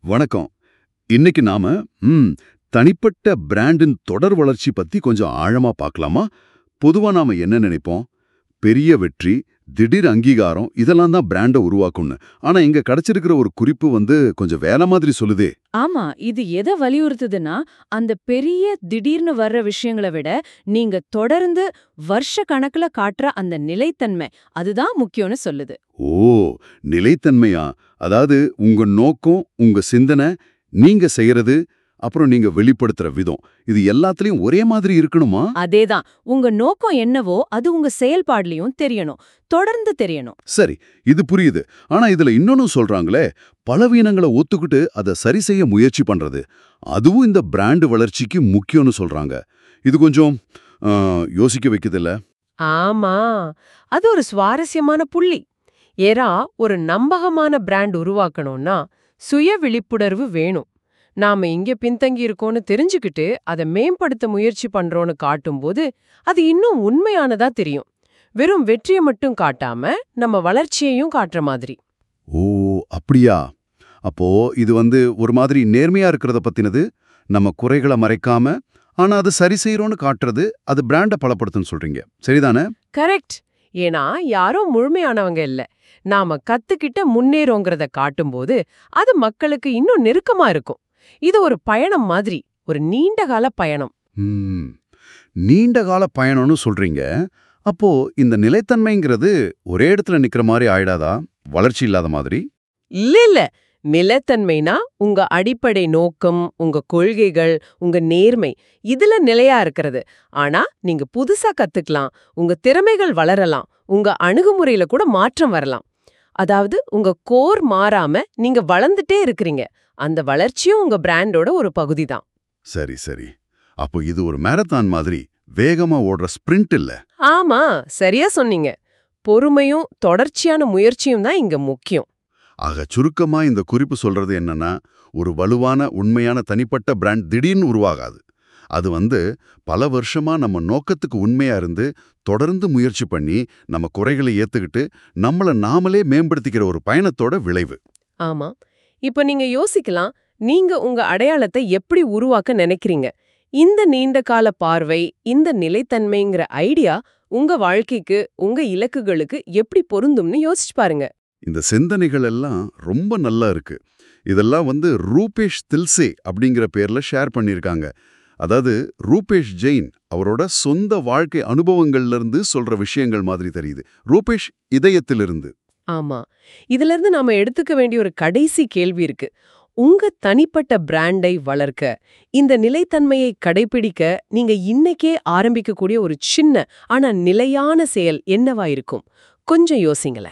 வணக்கம் இன்னைக்கு நாம ம் தனிப்பட்ட பிராண்டின் தொடர் வளர்ச்சி பத்தி கொஞ்சம் ஆழமா பார்க்கலாமா பொதுவா நாம என்ன நினைப்போம் பெரிய வெற்றி திடீர் அங்கீகாரம் இதெல்லாம் தான் பிராண்டை உருவாக்கும்னு ஆனா இங்க கிடைச்சிருக்கிற ஒரு குறிப்பு வந்து கொஞ்சம் வேற மாதிரி சொல்லுதே ஆமா இது எதை வலியுறுத்துதுன்னா அந்த பெரிய திடீர்னு வர்ற விஷயங்களை விட நீங்க தொடர்ந்து வருஷ கணக்குல காட்டுற அந்த நிலைத்தன்மை அதுதான் முக்கியம்னு சொல்லுது ஓ நிலைத்தன்மையா அதாவது உங்க நோக்கம் உங்க சிந்தனை நீங்க செய்யறது அப்புறம் நீங்க வெளிப்படுத்துற விதம் இது எல்லாத்துலயும் ஒரே மாதிரி இருக்கணுமா அதேதான் உங்க நோக்கம் என்னவோ அது உங்க செயல்பாடுலயும் தெரியணும் தொடர்ந்து தெரியணும் சரி இது புரியுது ஆனா இதுல இன்னொன்னு சொல்றாங்களே பலவீனங்களை ஒத்துக்கிட்டு அதை சரி செய்ய முயற்சி பண்றது அதுவும் இந்த பிராண்ட் வளர்ச்சிக்கு முக்கியம்னு சொல்றாங்க இது கொஞ்சம் ஆ, யோசிக்க வைக்குதுல்ல ஆமா அது ஒரு சுவாரஸ்யமான புள்ளி ஏரா ஒரு நம்பகமான பிராண்ட் உருவாக்கணும்னா சுய விழிப்புணர்வு வேணும் நாம இங்க பின்தங்கி இருக்கோம்னு தெரிஞ்சுக்கிட்டு அதை மேம்படுத்த முயற்சி பண்றோம்னு காட்டும்போது அது இன்னும் உண்மையானதா தெரியும் வெறும் வெற்றியை மட்டும் காட்டாம நம்ம வளர்ச்சியையும் காட்டுற மாதிரி ஓ அப்படியா அப்போ இது வந்து ஒரு மாதிரி நேர்மையா இருக்கிறத பத்தினது நம்ம குறைகளை மறைக்காம ஆனா அது சரி செய்யறோம்னு காட்டுறது அது பிராண்டை பலப்படுத்துன்னு சொல்றீங்க சரிதானே கரெக்ட் ஏன்னா யாரும் முழுமையானவங்க இல்ல நாம கத்துக்கிட்ட முன்னேறோங்கிறத காட்டும்போது அது மக்களுக்கு இன்னும் நெருக்கமா இருக்கும் இது ஒரு பயணம் மாதிரி ஒரு நீண்ட கால பயணம் ம் நீண்ட கால பயணம்னு சொல்றீங்க அப்போ இந்த நிலைத்தன்மைங்கிறது ஒரே இடத்துல நிக்கிற மாதிரி ஆயிடாதா வளர்ச்சி இல்லாத மாதிரி இல்ல இல்ல நிலைத்தன்மைனா உங்க அடிப்படை நோக்கம் உங்க கொள்கைகள் உங்க நேர்மை இதுல நிலையா இருக்கிறது ஆனா நீங்க புதுசா கத்துக்கலாம் உங்க திறமைகள் வளரலாம் உங்க அணுகுமுறையில கூட மாற்றம் வரலாம் அதாவது உங்க கோர் மாறாம நீங்க வளர்ந்துட்டே இருக்கிறீங்க அந்த வளர்ச்சியும் உங்க பிராண்டோட ஒரு பகுதி தான் சரி சரி அப்போ இது ஒரு மேரத்தான் மாதிரி வேகமா ஓடுற ஸ்பிரிண்ட் இல்ல ஆமா சரியா சொன்னீங்க பொறுமையும் தொடர்ச்சியான முயற்சியும் தான் இங்க முக்கியம் ஆக சுருக்கமா இந்த குறிப்பு சொல்றது என்னன்னா ஒரு வலுவான உண்மையான தனிப்பட்ட பிராண்ட் திடீர்னு உருவாகாது அது வந்து பல வருஷமா நம்ம நோக்கத்துக்கு உண்மையா இருந்து தொடர்ந்து முயற்சி பண்ணி நம்ம குறைகளை ஏத்துக்கிட்டு நம்மள நாமளே மேம்படுத்திக்கிற ஒரு பயணத்தோட விளைவு ஆமா இப்ப நீங்க யோசிக்கலாம் நீங்க உங்க அடையாளத்தை எப்படி உருவாக்க நினைக்கிறீங்க இந்த நீண்ட கால பார்வை இந்த நிலைத்தன்மைங்கிற ஐடியா உங்க வாழ்க்கைக்கு உங்க இலக்குகளுக்கு எப்படி பொருந்தும்னு யோசிச்சு பாருங்க இந்த சிந்தனைகள் எல்லாம் ரொம்ப நல்லா இருக்கு இதெல்லாம் வந்து ரூபேஷ் தில்சே அப்படிங்கிற பேர்ல ஷேர் பண்ணியிருக்காங்க அதாவது ரூபேஷ் ஜெயின் அவரோட சொந்த வாழ்க்கை அனுபவங்கள்ல இருந்து சொல்ற விஷயங்கள் மாதிரி தெரியுது ரூபேஷ் இதயத்திலிருந்து ஆமா இதுல இருந்து நாம எடுத்துக்க வேண்டிய ஒரு கடைசி கேள்வி இருக்கு உங்க தனிப்பட்ட பிராண்டை வளர்க்க இந்த நிலைத்தன்மையை கடைபிடிக்க நீங்க இன்னைக்கே ஆரம்பிக்கக்கூடிய ஒரு சின்ன ஆனா நிலையான செயல் என்னவா இருக்கும் கொஞ்சம் யோசிங்களேன்